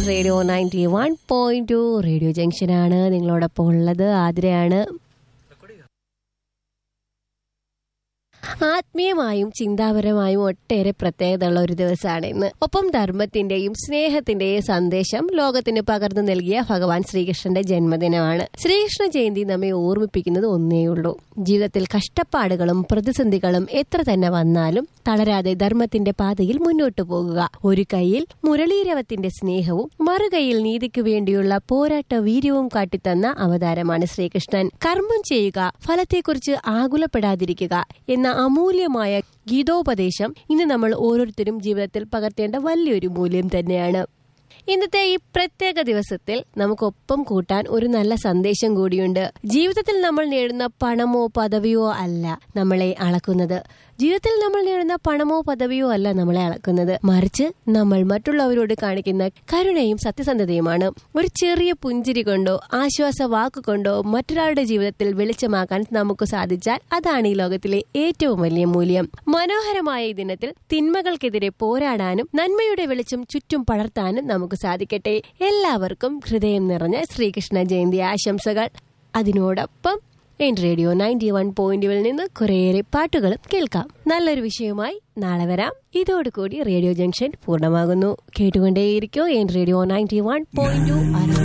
radio ninety one point two radio ജംഗ്ഷനാണ് നിങ്ങളോടൊപ്പം ഉള്ളത് ആതിരയാണ് ആത്മീയമായും ചിന്താപരമായും ഒട്ടേറെ പ്രത്യേകതയുള്ള ഒരു ദിവസമാണ് ഇന്ന് ഒപ്പം ധർമ്മത്തിന്റെയും സ്നേഹത്തിന്റെയും സന്ദേശം ലോകത്തിന് പകർന്നു നൽകിയ ഭഗവാൻ ശ്രീകൃഷ്ണന്റെ ജന്മദിനമാണ് ശ്രീകൃഷ്ണ ജയന്തി നമ്മെ ഓർമ്മിപ്പിക്കുന്നത് ഒന്നേയുള്ളൂ ജീവിതത്തിൽ കഷ്ടപ്പാടുകളും പ്രതിസന്ധികളും എത്ര തന്നെ വന്നാലും തളരാതെ ധർമ്മത്തിന്റെ പാതയിൽ മുന്നോട്ടു പോകുക ഒരു കൈയിൽ മുരളീരവത്തിന്റെ സ്നേഹവും മറുകൈയിൽ നീതിക്ക് വേണ്ടിയുള്ള പോരാട്ട വീര്യവും കാട്ടിത്തന്ന അവതാരമാണ് ശ്രീകൃഷ്ണൻ കർമ്മം ചെയ്യുക ഫലത്തെക്കുറിച്ച് ആകുലപ്പെടാതിരിക്കുക എന്ന അമൂല്യമായ ഗീതോപദേശം ഇന്ന് നമ്മൾ ഓരോരുത്തരും ജീവിതത്തിൽ പകർത്തേണ്ട വലിയൊരു മൂല്യം തന്നെയാണ് ഇന്നത്തെ ഈ പ്രത്യേക ദിവസത്തിൽ നമുക്കൊപ്പം കൂട്ടാൻ ഒരു നല്ല സന്ദേശം കൂടിയുണ്ട് ജീവിതത്തിൽ നമ്മൾ നേടുന്ന പണമോ പദവിയോ അല്ല നമ്മളെ അളക്കുന്നത് ജീവിതത്തിൽ നമ്മൾ നേടുന്ന പണമോ പദവിയോ അല്ല നമ്മളെ അളക്കുന്നത് മറിച്ച് നമ്മൾ മറ്റുള്ളവരോട് കാണിക്കുന്ന കരുണയും സത്യസന്ധതയുമാണ് ഒരു ചെറിയ പുഞ്ചിരി കൊണ്ടോ ആശ്വാസ വാക്കുകൊണ്ടോ മറ്റൊരാളുടെ ജീവിതത്തിൽ വെളിച്ചമാക്കാൻ നമുക്ക് സാധിച്ചാൽ അതാണ് ഈ ലോകത്തിലെ ഏറ്റവും വലിയ മൂല്യം മനോഹരമായ ഈ ദിനത്തിൽ തിന്മകൾക്കെതിരെ പോരാടാനും നന്മയുടെ വെളിച്ചം ചുറ്റും പടർത്താനും നമുക്ക് സാധിക്കട്ടെ എല്ലാവർക്കും ഹൃദയം നിറഞ്ഞ ശ്രീകൃഷ്ണ ജയന്തി ആശംസകൾ അതിനോടൊപ്പം എൻ റേഡിയോ നയൻറ്റി വൺ പോയിന്റുകളിൽ നിന്ന് കുറേയേറെ പാട്ടുകളും കേൾക്കാം നല്ലൊരു വിഷയവുമായി നാളെ വരാം ഇതോടുകൂടി റേഡിയോ ജംഗ്ഷൻ പൂർണ്ണമാകുന്നു കേട്ടുകൊണ്ടേയിരിക്കോ എൻ radio ninety one point to